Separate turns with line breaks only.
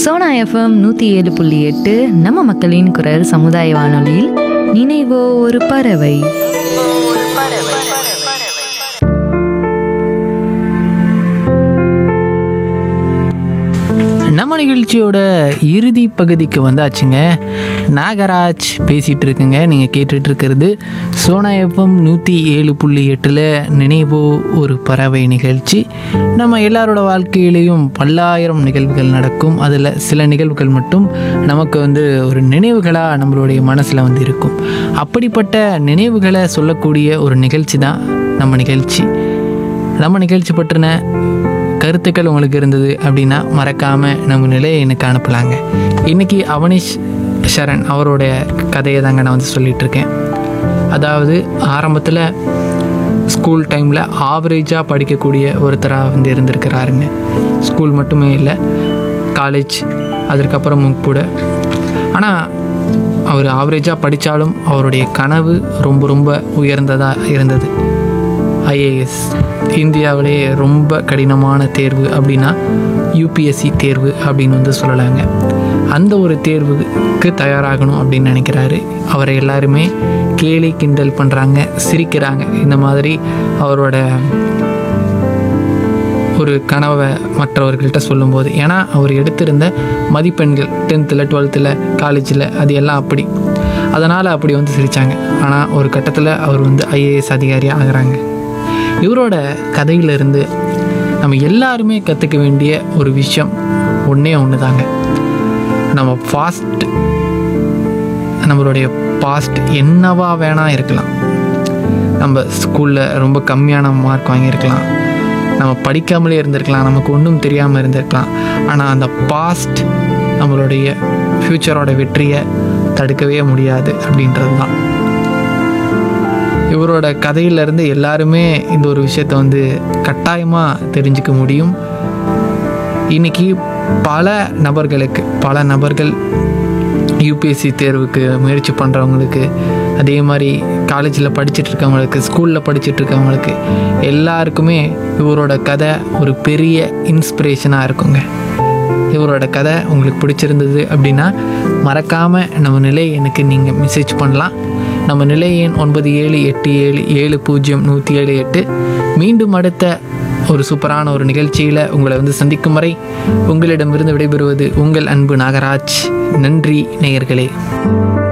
Sona FM நூற்றி ஏழு புள்ளி எட்டு நம்ம மக்களின் குரல் சமுதாய வானொலியில் நினைவோ ஒரு பறவை
நம்ம நிகழ்ச்சியோட இறுதி பகுதிக்கு வந்தாச்சுங்க நாகராஜ் பேசிகிட்டு இருக்குங்க நீங்கள் கேட்டுட்டு இருக்கிறது சோனா எஃப்எம் நூற்றி ஏழு புள்ளி எட்டில் நினைவோ ஒரு பறவை நிகழ்ச்சி நம்ம எல்லாரோட வாழ்க்கையிலையும் பல்லாயிரம் நிகழ்வுகள் நடக்கும் அதில் சில நிகழ்வுகள் மட்டும் நமக்கு வந்து ஒரு நினைவுகளாக நம்மளுடைய மனசில் வந்து இருக்கும் அப்படிப்பட்ட நினைவுகளை சொல்லக்கூடிய ஒரு நிகழ்ச்சி தான் நம்ம நிகழ்ச்சி நம்ம நிகழ்ச்சி பற்றின கருத்துக்கள் உங்களுக்கு இருந்தது அப்படின்னா மறக்காமல் நம்ம நிலையை எனக்கு அனுப்பலாங்க இன்றைக்கி அவனிஷ் சரண் அவருடைய கதையை தாங்க நான் வந்து சொல்லிட்டு இருக்கேன் அதாவது ஆரம்பத்தில் ஸ்கூல் டைமில் ஆவரேஜாக படிக்கக்கூடிய ஒருத்தராக வந்து இருந்திருக்கிறாருங்க ஸ்கூல் மட்டுமே இல்லை காலேஜ் அதற்கப்புறமும் கூட ஆனால் அவர் ஆவரேஜாக படித்தாலும் அவருடைய கனவு ரொம்ப ரொம்ப உயர்ந்ததாக இருந்தது ஐஏஎஸ் இந்தியாவிலேயே ரொம்ப கடினமான தேர்வு அப்படின்னா யூபிஎஸ்சி தேர்வு அப்படின்னு வந்து சொல்லலாங்க அந்த ஒரு தேர்வுக்கு தயாராகணும் அப்படின்னு நினைக்கிறாரு அவரை எல்லாருமே கேலி கிண்டல் பண்ணுறாங்க சிரிக்கிறாங்க இந்த மாதிரி அவரோட ஒரு கனவை மற்றவர்கள்ட்ட சொல்லும்போது ஏன்னா அவர் எடுத்திருந்த மதிப்பெண்கள் டென்த்தில் டுவெல்த்தில் காலேஜில் அது எல்லாம் அப்படி அதனால் அப்படி வந்து சிரித்தாங்க ஆனால் ஒரு கட்டத்தில் அவர் வந்து ஐஏஎஸ் அதிகாரியாக ஆகிறாங்க இவரோட கதையிலிருந்து நம்ம எல்லாருமே கற்றுக்க வேண்டிய ஒரு விஷயம் ஒன்றே ஒன்று தாங்க நம்ம ஃபாஸ்ட் நம்மளுடைய பாஸ்ட் என்னவா வேணால் இருக்கலாம் நம்ம ஸ்கூலில் ரொம்ப கம்மியான மார்க் வாங்கியிருக்கலாம் நம்ம படிக்காமலே இருந்திருக்கலாம் நமக்கு ஒன்றும் தெரியாமல் இருந்திருக்கலாம் ஆனால் அந்த பாஸ்ட் நம்மளுடைய ஃப்யூச்சரோட வெற்றியை தடுக்கவே முடியாது அப்படின்றது தான் இவரோட கதையிலேருந்து எல்லாருமே இந்த ஒரு விஷயத்த வந்து கட்டாயமாக தெரிஞ்சுக்க முடியும் இன்னைக்கு பல நபர்களுக்கு பல நபர்கள் யூபிஎஸ்சி தேர்வுக்கு முயற்சி பண்ணுறவங்களுக்கு அதே மாதிரி காலேஜில் படிச்சுட்டு இருக்கவங்களுக்கு ஸ்கூலில் படிச்சுட்டு இருக்கவங்களுக்கு எல்லாருக்குமே இவரோட கதை ஒரு பெரிய இன்ஸ்பிரேஷனாக இருக்குங்க இவரோட கதை உங்களுக்கு பிடிச்சிருந்தது அப்படின்னா மறக்காமல் நம்ம நிலை எனக்கு நீங்கள் மெசேஜ் பண்ணலாம் நம்ம நிலை எண் ஒன்பது ஏழு எட்டு ஏழு ஏழு பூஜ்ஜியம் நூற்றி ஏழு எட்டு மீண்டும் அடுத்த ஒரு சூப்பரான ஒரு நிகழ்ச்சியில் உங்களை வந்து சந்திக்கும் வரை உங்களிடமிருந்து விடைபெறுவது உங்கள் அன்பு நாகராஜ் நன்றி நேயர்களே